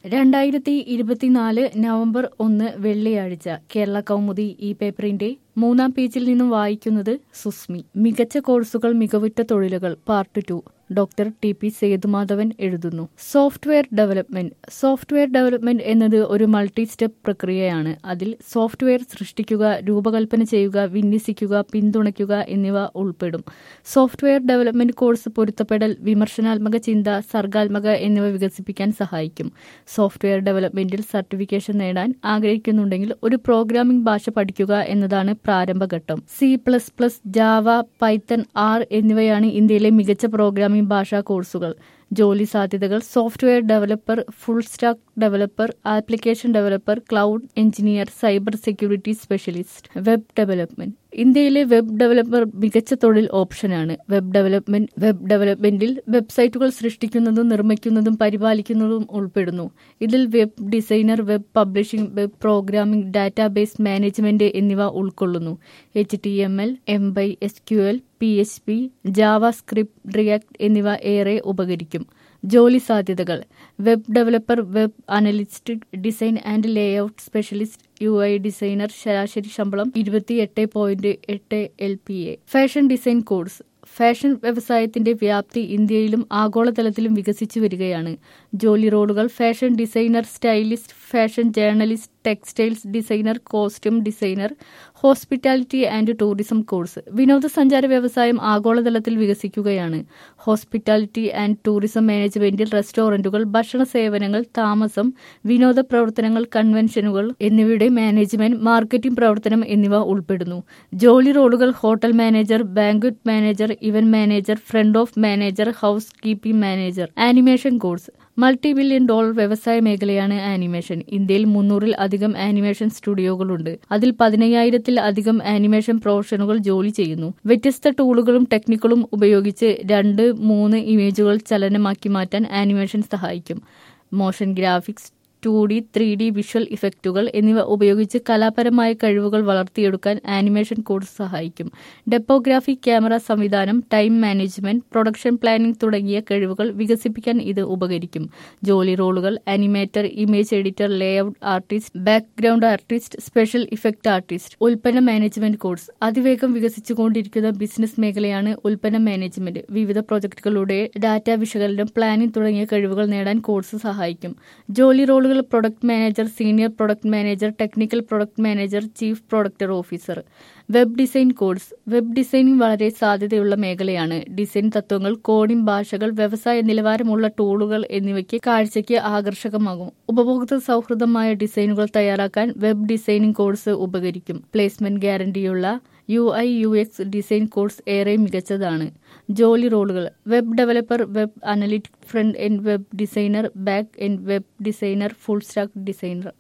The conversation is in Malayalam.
രണ്ടായിരത്തി ഇരുപത്തിനാല് നവംബർ ഒന്ന് വെള്ളിയാഴ്ച കേരള കൗമുദി ഈ പേപ്പറിന്റെ മൂന്നാം പേജിൽ നിന്നും വായിക്കുന്നത് സുസ്മി മികച്ച കോഴ്സുകൾ മികവുറ്റ തൊഴിലുകൾ part two doctor T P Sethumadhavan എഴുതുന്നു സോഫ്റ്റ്വെയർ ഡെവലപ്മെന്റ് സോഫ്റ്റ്വെയർ ഡെവലപ്മെന്റ് എന്നത് ഒരു മൾട്ടി സ്റ്റെപ്പ് പ്രക്രിയയാണ് അതിൽ സോഫ്റ്റ്വെയർ സൃഷ്ടിക്കുക രൂപകൽപ്പന ചെയ്യുക വിന്യസിക്കുക പിന്തുണയ്ക്കുക എന്നിവ ഉൾപ്പെടും സോഫ്റ്റ്വെയർ ഡെവലപ്മെന്റ് കോഴ്സ് പൊരുത്തപ്പെടൽ വിമർശനാത്മക ചിന്ത സർഗാത്മക എന്നിവ വികസിപ്പിക്കാൻ സഹായിക്കും സോഫ്റ്റ്വെയർ ഡെവലപ്മെന്റിൽ സർട്ടിഫിക്കേഷൻ നേടാൻ ആഗ്രഹിക്കുന്നുണ്ടെങ്കിൽ ഒരു പ്രോഗ്രാമിംഗ് ഭാഷ പഠിക്കുക എന്നതാണ് പ്രാരംഭഘട്ടം C plus plus Java Python R എന്നിവയാണ് ഇന്ത്യയിലെ മികച്ച പ്രോഗ്രാമിംഗ് ഭാഷാ കോഴ്സുകൾ ജോലി സാധ്യതകൾ software developer full stack developer application developer cloud engineer cyber security specialist web development ഇന്ത്യയിലെ വെബ് ഡെവലപ്പർ മികച്ച തൊഴിൽ ഓപ്ഷനാണ് വെബ് ഡെവലപ്മെന്റ് വെബ് ഡെവലപ്മെന്റിൽ വെബ്സൈറ്റുകൾ സൃഷ്ടിക്കുന്നതും നിർമ്മിക്കുന്നതും പരിപാലിക്കുന്നതും ഉൾപ്പെടുന്നു ഇതിൽ web designer web publishing web programming database management എന്നിവ ഉൾക്കൊള്ളുന്നു H T M L M by S Q L P H P Java script React എന്നിവ ഏറെ ഉപകരിക്കും ജോലി സാധ്യതകൾ web developer web analyst design and layout specialist U I designer ശരാശരി ശമ്പളം ഇരുപത്തിയെട്ട് പോയിന്റ് എട്ട് L P A fashion design course fashion വ്യവസായത്തിന്റെ വ്യാപ്തി ഇന്ത്യയിലും ആഗോളതലത്തിലും വികസിച്ചു വരികയാണ് ജോലി റോളുകൾ fashion designer stylist fashion journalist textiles designer costume designer hospitality and tourism course വിനോദസഞ്ചാര വ്യവസായം ആഗോളതലത്തിൽ വികസിക്കുകയാണ് ഹോസ്പിറ്റാലിറ്റി ആൻഡ് ടൂറിസം മാനേജ്മെന്റിൽ റെസ്റ്റോറന്റുകൾ ഭക്ഷണ സേവനങ്ങൾ താമസം വിനോദ പ്രവർത്തനങ്ങൾ കൺവെൻഷനുകൾ എന്നിവയുടെ മാനേജ്മെന്റ് മാർക്കറ്റിംഗ് പ്രവർത്തനം എന്നിവ ഉൾപ്പെടുന്നു ജോലി റോളുകൾ hotel manager banquet manager event manager front off manager housekeeping manager animation course multi billion dollar വ്യവസായ മേഖലയാണ് ആനിമേഷൻ ഇന്ത്യയിൽ മുന്നൂറിൽ അധികം ആനിമേഷൻ സ്റ്റുഡിയോകളുണ്ട് അതിൽ പതിനയ്യായിരത്തിൽ അധികം ആനിമേഷൻ പ്രൊഫഷനുകൾ ജോലി ചെയ്യുന്നു വ്യത്യസ്ത ടൂളുകളും ടെക്നിക്കുകളും ഉപയോഗിച്ച് രണ്ട് മൂന്ന് ഇമേജുകൾ ചലനമാക്കി മാറ്റാൻ ആനിമേഷൻ സഹായിക്കും motion graphics two D three D visual ഇഫക്റ്റുകൾ എന്നിവ ഉപയോഗിച്ച് കലാപരമായ കഴിവുകൾ വളർത്തിയെടുക്കാൻ ആനിമേഷൻ കോഴ്സ് സഹായിക്കും ഡെപ്പോഗ്രാഫി ക്യാമറ സംവിധാനം ടൈം മാനേജ്മെന്റ് പ്രൊഡക്ഷൻ പ്ലാനിംഗ് തുടങ്ങിയ കഴിവുകൾ വികസിപ്പിക്കാൻ ഇത് ഉപകരിക്കും ജോലി റോളുകൾ animator image editor layout artist background artist special effect artist ഉൽപ്പന്ന മാനേജ്മെന്റ് കോഴ്സ് അതിവേഗം വികസിച്ചുകൊണ്ടിരിക്കുന്ന ബിസിനസ് മേഖലയാണ് ഉൽപ്പന്ന മാനേജ്മെന്റ് വിവിധ പ്രൊജക്ടുകളുടെ ഡാറ്റ വിശകലനം പ്ലാനിംഗ് തുടങ്ങിയ കഴിവുകൾ നേടാൻ കോഴ്സ് സഹായിക്കും ജോലി റോളുകൾ product manager senior product manager technical product manager chief product officer web design course web designing വളരെ സാധ്യതയുള്ള മേഖലയാണ് ഡിസൈൻ തത്വങ്ങൾ കോഡിംഗ് ഭാഷകൾ വ്യവസായ നിലവാരമുള്ള ടൂളുകൾ എന്നിവയ്ക്ക് കാഴ്ചയ്ക്ക് ആകർഷകമാകും ഉപഭോക്തൃ സൗഹൃദമായ ഡിസൈനുകൾ തയ്യാറാക്കാൻ വെബ് ഡിസൈനിങ് കോഴ്സ് ഉപകരിക്കും പ്ലേസ്മെന്റ് ഗ്യാരണ്ടിയുള്ള U I U X design course ഏറെ മികച്ചതാണ് ജോലി റോളുകൾ web developer web analytic front end web designer back end web designer full stack designer